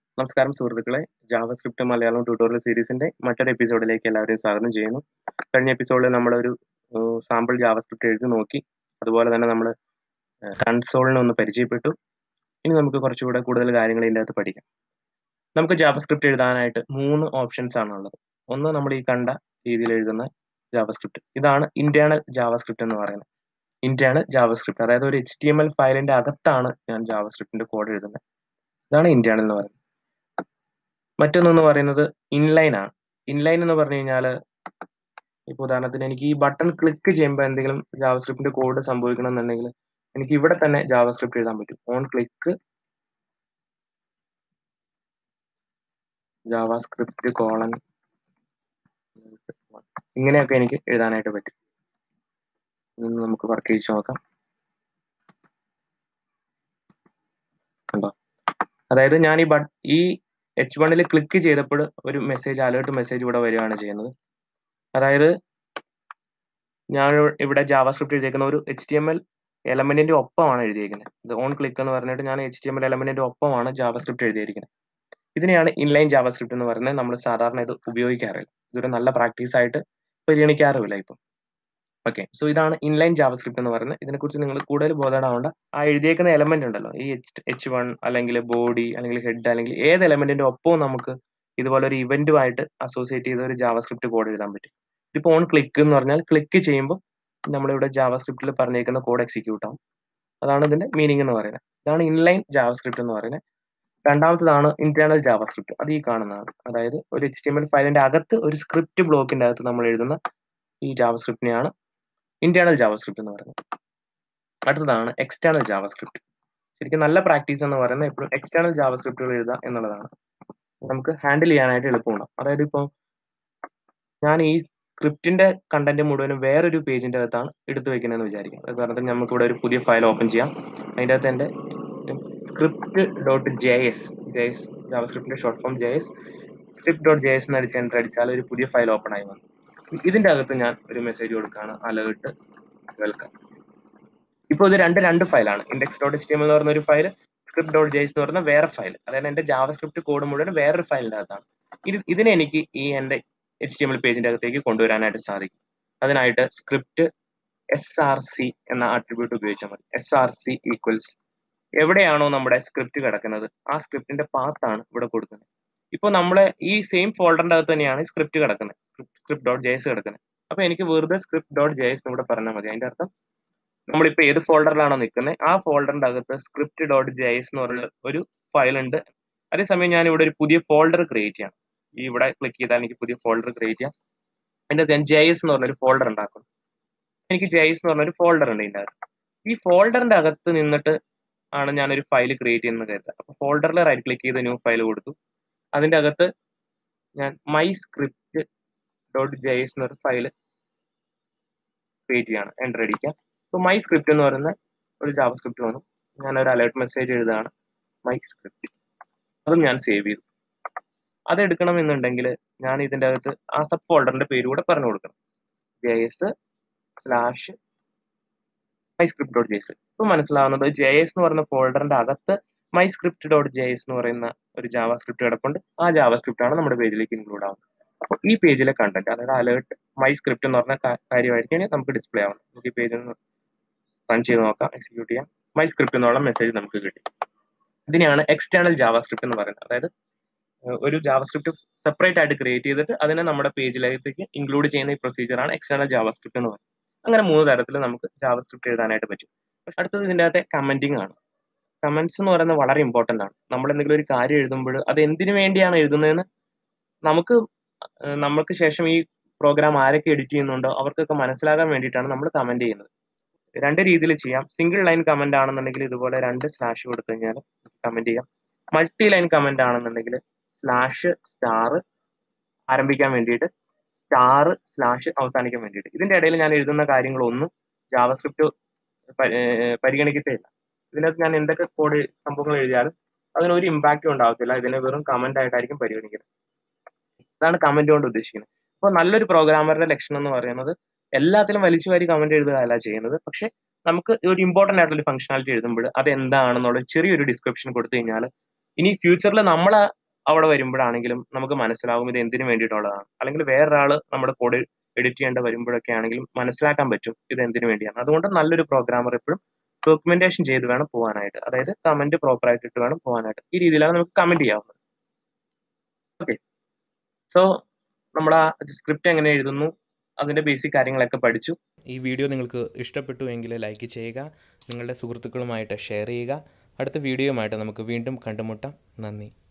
നമസ്കാരം സുഹൃത്തുക്കളെ JavaScript Malayalam tutorial സീരീസിന്റെ മറ്റൊരു എപ്പിസോഡിലേക്ക് എല്ലാവരെയും സ്വാഗതം ചെയ്യുന്നു കഴിഞ്ഞ എപ്പിസോഡിൽ നമ്മളൊരു സാമ്പിൾ ജാവസ്ക്രിപ്റ്റ് എഴുതി നോക്കി അതുപോലെ തന്നെ നമ്മൾ കൺസോളിനെ ഒന്ന് പരിചയപ്പെട്ടു ഇനി നമുക്ക് കുറച്ചുകൂടെ കൂടുതൽ കാര്യങ്ങൾ ഇതിൻ്റെ അകത്ത് പഠിക്കാം നമുക്ക് ജാവസ്ക്രിപ്റ്റ് എഴുതാനായിട്ട് മൂന്ന് ഓപ്ഷൻസ് ആണ് ഉള്ളത് ഒന്ന് നമ്മൾ ഈ കണ്ട രീതിയിൽ എഴുതുന്ന ജാവസ്ക്രിപ്റ്റ് ഇതാണ് ഇന്റേണൽ ജാവസ്ക്രിപ്റ്റ് എന്ന് പറയുന്നത് ഇന്റേണൽ ജാവസ്ക്രിപ്റ്റ് അതായത് ഒരു എച്ച് ടി എം എൽ ഫയലിന്റെ അകത്താണ് ഞാൻ ജാവസ്ക്രിപ്റ്റിന്റെ കോഡ് എഴുതുന്നത് ഇതാണ് ഇന്റേണൽ എന്ന് പറയുന്നത് മറ്റൊന്നെന്ന് പറയുന്നത് ഇൻലൈൻ ആണ് ഇൻലൈൻ എന്ന് പറഞ്ഞു കഴിഞ്ഞാൽ ഇപ്പോൾ ഉദാഹരണത്തിന് എനിക്ക് ഈ ബട്ടൺ ക്ലിക്ക് ചെയ്യുമ്പോൾ എന്തെങ്കിലും ജാവസ്ക്രിപ്റ്റിന്റെ കോഡ് സംഭവിക്കണം എന്നുണ്ടെങ്കിൽ എനിക്ക് ഇവിടെ തന്നെ ജാവസ്ക്രിപ്റ്റ് എഴുതാൻ പറ്റും ഓൺ ക്ലിക്ക് ജാവാസ്ക്രിപ്റ്റ് കോളൻ ഇങ്ങനെയൊക്കെ എനിക്ക് എഴുതാനായിട്ട് പറ്റും ഇന്ന് നമുക്ക് വർക്ക് ചെയ്ത് നോക്കാം കണ്ടോ അതായത് ഞാൻ ഈ ബട്ട് ഈ എച്ച് വണ്ണിൽ ക്ലിക്ക് ചെയ്തപ്പോൾ ഒരു മെസ്സേജ് അലേർട്ട് മെസ്സേജ് ഇവിടെ വരികയാണ് ചെയ്യുന്നത് അതായത് ഞാൻ ഇവിടെ ജാവാസ്ക്രിപ്റ്റ് എഴുതിയേക്കുന്ന ഒരു എച്ച് ടി എം എൽ എലമെന്റിന്റെ ഒപ്പമാണ് എഴുതിയിരിക്കുന്നത് ഇത് ഓൺ ക്ലിക്ക് എന്ന് പറഞ്ഞിട്ട് ഞാൻ എച്ച് ടി എം എൽ എലമെന്റിന്റെ ഒപ്പമാണ് ജാവാസ്ക്രിപ്റ്റ് എഴുതിയിരിക്കുന്നത് ഇതിനെയാണ് ഇൻലൈൻ ജാവാസ്ക്രിപ്റ്റ് എന്ന് പറയുന്നത് നമ്മൾ സാധാരണ ഇത് ഉപയോഗിക്കാറില്ല ഇതൊരു നല്ല പ്രാക്ടീസ് ആയിട്ട് പരിഗണിക്കാറുമില്ല ഇപ്പം ഓക്കെ സോ ഇതാണ് ഇൻലൈൻ ജാവസ്ക്രിപ്റ്റ് എന്ന് പറയുന്നത് ഇതിനെക്കുറിച്ച് നിങ്ങൾ കൂടുതൽ ബോധമാവേണ്ട ആ എഴുതിയേക്കുന്ന എലമെന്റ് ഉണ്ടല്ലോ ഈ എച്ച് എച്ച് വൺ അല്ലെങ്കിൽ ബോഡി അല്ലെങ്കിൽ ഹെഡ് അല്ലെങ്കിൽ ഏത് എലമെന്റിന്റെ ഒപ്പവും നമുക്ക് ഇതുപോലെ ഒരു ഇവന്റുമായിട്ട് അസോസിയേറ്റ് ചെയ്ത ഒരു ജാവസ്ക്രിപ്റ്റ് കോഡ് എഴുതാൻ പറ്റും ഇതിപ്പോൾ ഓൺ ക്ലിക്ക് എന്ന് പറഞ്ഞാൽ ക്ലിക്ക് ചെയ്യുമ്പോൾ നമ്മളിവിടെ ജാവസ്ക്രിപ്റ്റിൽ പറഞ്ഞേക്കുന്ന കോഡ് എക്സിക്യൂട്ട് ആവും അതാണ് ഇതിന്റെ മീനിങ് എന്ന് പറയുന്നത് ഇതാണ് ഇൻലൈൻ ജാവസ്ക്രിപ്റ്റ് എന്ന് പറയുന്നത് രണ്ടാമത്തതാണ് ഇന്റേണൽ ജാവസ്ക്രിപ്റ്റ് അത് ഈ കാണുന്നതാണ് അതായത് ഒരു എച്ച് ടി എം എൽ ഫയലിന്റെ അകത്ത് ഒരു സ്ക്രിപ്റ്റ് ബ്ലോക്കിന്റെ അകത്ത് നമ്മൾ എഴുതുന്ന ഈ ജാവസ്ക്രിപ്റ്റിനെയാണ് ഇന്റേണൽ ജാവസ്ക്രിപ്റ്റ് എന്ന് പറയുന്നത് അടുത്തതാണ് എക്സ്റ്റേണൽ ജാവസ്ക്രിപ്റ്റ് ശരിക്കും നല്ല പ്രാക്ടീസ് എന്ന് പറയുന്നത് എപ്പോഴും എക്സ്റ്റേണൽ ജാവസ്ക്രിപ്റ്റുകൾ എഴുതുക എന്നുള്ളതാണ് നമുക്ക് ഹാൻഡിൽ ചെയ്യാനായിട്ട് എളുപ്പമുണ്ടാവും അതായത് ഇപ്പോൾ ഞാൻ ഈ സ്ക്രിപ്റ്റിന്റെ കണ്ടന്റ് മുഴുവനും വേറൊരു പേജിന്റെ അകത്താണ് എടുത്തു വെക്കുന്നതെന്ന് വിചാരിക്കാം ഉദാഹരണത്തിന് നമുക്ക് ഇവിടെ ഒരു പുതിയ ഫയൽ ഓപ്പൺ ചെയ്യാം അതിൻ്റെ അകത്ത് എൻ്റെ script dot J S J S ജാവസ്ക്രിപ്റ്റിന്റെ short form J S script dot J S എന്ന് അടിച്ച് എൻ്റർ അടിച്ചാൽ ഒരു പുതിയ ഫയൽ ഓപ്പൺ ആയി വന്നു ഇതിന്റെ അകത്ത് ഞാൻ ഒരു മെസ്സേജ് കൊടുക്കുകയാണ് അലേർട്ട് വെൽക്കം ഇപ്പോൾ ഇത് രണ്ട് രണ്ട് ഫയലാണ് index dot H T M എന്ന് പറയുന്ന ഒരു ഫയൽ സ്ക്രിപ്റ്റ് ഡോട്ട് ജെയ്സ് എന്ന് പറയുന്ന വേറെ ഫയൽ അതായത് എന്റെ ജാവസ്ക്രിപ്റ്റ് കോഡ് മുഴുവൻ വേറൊരു ഫയലിന്റെ അകത്താണ് ഇത് ഇതിനെ എനിക്ക് ഈ എന്റെ എച്ച് ടി എം എൽ പേജിന്റെ അകത്തേക്ക് കൊണ്ടുവരാനായിട്ട് സാധിക്കും അതിനായിട്ട് സ്ക്രിപ്റ്റ് എസ് ആർ സി എന്ന ആട്രിബ്യൂട്ട് ഉപയോഗിച്ചാൽ മതി എസ് ആർ സി ഈക്വൽസ് എവിടെയാണോ നമ്മുടെ സ്ക്രിപ്റ്റ് കിടക്കുന്നത് ആ സ്ക്രിപ്റ്റിന്റെ പാത്താണ് ഇവിടെ കൊടുക്കുന്നത് ഇപ്പോൾ നമ്മളെ ഈ സെയിം ഫോൾഡറിന്റെ അകത്ത് തന്നെയാണ് സ്ക്രിപ്റ്റ് കിടക്കുന്നത് സ്ക്രിപ്റ്റ് ഡോട്ട് ജെയ്സ് കിടക്കുന്നത് അപ്പൊ എനിക്ക് വെറുതെ സ്ക്രിപ്റ്റ് ഡോട്ട് ജെയ്സ് ഇവിടെ പറഞ്ഞാൽ മതി അതിന്റെ അർത്ഥം നമ്മളിപ്പോ ഏത് ഫോൾഡറിലാണോ നിൽക്കുന്നത് ആ ഫോൾഡറിന്റെ അകത്ത് സ്ക്രിപ്റ്റ് ഡോട്ട് ജെയ്സ് എന്ന് പറഞ്ഞ ഒരു ഫയൽ ഉണ്ട് അതേസമയം ഞാൻ ഇവിടെ ഒരു പുതിയ ഫോൾഡർ ക്രിയേറ്റ് ചെയ്യാം ഈ ഇവിടെ ക്ലിക്ക് ചെയ്താൽ എനിക്ക് പുതിയ ഫോൾഡർ ക്രിയേറ്റ് ചെയ്യാം അതിന്റെ അകത്ത് ഞാൻ ജെയ്സ് എന്ന് പറഞ്ഞൊരു ഫോൾഡർ ഉണ്ടാക്കും എനിക്ക് ജെയ്സ് എന്ന് പറഞ്ഞൊരു ഫോൾഡർ ഉണ്ട് ഇതിന്റെ അകത്ത് ഈ ഫോൾഡറിന്റെ അകത്ത് നിന്നിട്ട് ആണ് ഞാനൊരു ഫയൽ ക്രിയേറ്റ് ചെയ്യുന്നത് കരുതുക അപ്പൊ ഫോൾഡറിൽ റൈറ്റ് ക്ലിക്ക് ചെയ്ത് ന്യൂ ഫയൽ കൊടുത്തു അതിന്റെ അകത്ത് ഞാൻ മൈ സ്ക്രിപ്റ്റ് ഡോട്ട് ജെയ്സ് എന്നൊരു ഫയൽ ക്രിയേറ്റ് ചെയ്യാണ് എൻ്റർ അടിക്കുക ഇപ്പോൾ മൈ സ്ക്രിപ്റ്റ് എന്ന് പറയുന്ന ഒരു ജാവ സ്ക്രിപ്റ്റ് വന്നു ഞാൻ ഒരു അലേർട്ട് മെസ്സേജ് എഴുതുകയാണ് മൈ സ്ക്രിപ്റ്റ് അതും ഞാൻ സേവ് ചെയ്തു അത് എടുക്കണമെന്നുണ്ടെങ്കിൽ ഞാൻ ഇതിൻ്റെ അകത്ത് ആ സബ് ഫോൾഡറിന്റെ പേര് കൂടെ പറഞ്ഞു കൊടുക്കണം J S slash my script dot J S ഇപ്പം മനസ്സിലാവുന്നത് ജെ എസ് എന്ന് പറയുന്ന ഫോൾഡറിന്റെ അകത്ത് my script dot J S എന്ന് പറയുന്ന ഒരു ജാവ സ്ക്രിപ്റ്റ് കിടപ്പുണ്ട് ആ ജാവ സ്ക്രിപ്റ്റ് ആണ് നമ്മുടെ പേജിലേക്ക് ഇൻക്ലൂഡ് ആവുന്നത് അപ്പോൾ ഈ പേജിലെ കണ്ടന്റ് അതായത് അലേർട്ട് മൈ സ്ക്രിപ്റ്റ് എന്ന് പറഞ്ഞ കാര്യമായിരിക്കും നമുക്ക് ഡിസ്പ്ലേ ആവുന്നത് നമുക്ക് ഈ പേജിൽ നിന്ന് റൺ ചെയ്ത് നോക്കാം എക്സിക്യൂട്ട് ചെയ്യാം മൈ സ്ക്രിപ്റ്റ് എന്നുള്ള മെസ്സേജ് നമുക്ക് കിട്ടി ഇതിനെയാണ് എക്സ്റ്റേണൽ ജാവ സ്ക്രിപ്റ്റ് എന്ന് പറയുന്നത് അതായത് ഒരു ജാവ സ്ക്രിപ്റ്റ് സെപ്പറേറ്റ് ആയിട്ട് ക്രിയേറ്റ് ചെയ്തിട്ട് അതിനെ നമ്മുടെ പേജിലേക്ക് ഇൻക്ലൂഡ് ചെയ്യുന്ന ഈ പ്രൊസീജിയറാണ് എക്സ്റ്റേണൽ ജാവ സ്ക്രിപ്റ്റ് എന്ന് പറയുന്നത് അങ്ങനെ മൂന്ന് തരത്തിൽ നമുക്ക് ജാവ സ്ക്രിപ്റ്റ് എഴുതാനായിട്ട് പറ്റും അടുത്തത് ഇതിൻ്റെ അകത്തെ കമന്റിംഗ് ആണ് കമന്റ്സ് എന്ന് പറയുന്നത് വളരെ ഇമ്പോർട്ടൻ്റ് ആണ് നമ്മൾ എന്തെങ്കിലും ഒരു കാര്യം എഴുതുമ്പോൾ അത് എന്തിനു വേണ്ടിയാണ് എഴുതുന്നതെന്ന് നമുക്ക് നമ്മൾക്ക് ശേഷം ഈ പ്രോഗ്രാം ആരൊക്കെ എഡിറ്റ് ചെയ്യുന്നുണ്ടോ അവർക്കൊക്കെ മനസ്സിലാകാൻ വേണ്ടിയിട്ടാണ് നമ്മൾ കമന്റ് ചെയ്യുന്നത് രണ്ട് രീതിയിൽ ചെയ്യാം സിംഗിൾ ലൈൻ കമന്റ് ആണെന്നുണ്ടെങ്കിൽ ഇതുപോലെ രണ്ട് സ്ലാഷ് കൊടുത്തു കഴിഞ്ഞാൽ കമന്റ് ചെയ്യാം മൾട്ടി ലൈൻ കമന്റ് ആണെന്നുണ്ടെങ്കിൽ സ്ലാഷ് സ്റ്റാർ ആരംഭിക്കാൻ വേണ്ടിയിട്ട് സ്റ്റാർ സ്ലാഷ് അവസാനിക്കാൻ വേണ്ടിയിട്ട് ഇതിന്റെ ഇടയിൽ ഞാൻ എഴുതുന്ന കാര്യങ്ങളൊന്നും ജാവസ്ക്രിപ്റ്റ് പരിഗണിക്കത്തില്ല ഇതിനകത്ത് ഞാൻ എന്തൊക്കെ കോഡ് സംഭവങ്ങൾ എഴുതിയാലും അതിന് ഒരു ഇമ്പാക്റ്റും ഉണ്ടാകത്തില്ല ഇതിനെ വെറും കമന്റ് ആയിട്ടായിരിക്കും പരിഗണിക്കുന്നത് ഇതാണ് കമന്റ് കൊണ്ട് ഉദ്ദേശിക്കുന്നത് അപ്പോൾ നല്ലൊരു പ്രോഗ്രാമറുടെ ലക്ഷണം എന്ന് പറയുന്നത് എല്ലാത്തിലും വലിച്ചു വാരി കമന്റ് എഴുതുക അല്ല ചെയ്യുന്നത് പക്ഷെ നമുക്ക് ഒരു ഇമ്പോർട്ടന്റ് ആയിട്ടുള്ള ഫംഗ്ഷനാലിറ്റി എഴുതുമ്പോൾ അത് എന്താണെന്നുള്ള ചെറിയൊരു ഡിസ്ക്രിപ്ഷൻ കൊടുത്തു കഴിഞ്ഞാൽ ഇനി ഫ്യൂച്ചറിൽ നമ്മൾ അവിടെ വരുമ്പോഴാണെങ്കിലും നമുക്ക് മനസ്സിലാവും ഇത് എന്തിനു വേണ്ടിയിട്ടുള്ളതാണ് അല്ലെങ്കിൽ വേറൊരാൾ നമ്മുടെ കോഡ് എഡിറ്റ് ചെയ്യേണ്ട വരുമ്പോഴൊക്കെ ആണെങ്കിലും മനസ്സിലാക്കാൻ പറ്റും ഇത് എന്തിനു വേണ്ടിയാണ് അതുകൊണ്ട് നല്ലൊരു പ്രോഗ്രാമർ എപ്പോഴും ഡോക്യുമെന്റേഷൻ ചെയ്ത് വേണം പോകാനായിട്ട് അതായത് കമന്റ് പ്രോപ്പർ ആയിട്ട് ഇട്ട് വേണം പോകാനായിട്ട് ഈ രീതിയിലാണ് നമുക്ക് കമന്റ് ചെയ്യാവുന്നത് ഓക്കെ സോ നമ്മൾ ആ സ്ക്രിപ്റ്റ് എങ്ങനെ എഴുതുന്നു അതിന്റെ ബേസിക് കാര്യങ്ങളൊക്കെ പഠിച്ചു ഈ വീഡിയോ നിങ്ങൾക്ക് ഇഷ്ടപ്പെട്ടു എങ്കിൽ ലൈക്ക് ചെയ്യുക നിങ്ങളുടെ സുഹൃത്തുക്കളുമായിട്ട് ഷെയർ ചെയ്യുക അടുത്ത വീഡിയോയുമായിട്ട് നമുക്ക് വീണ്ടും കണ്ടുമുട്ടാം നന്ദി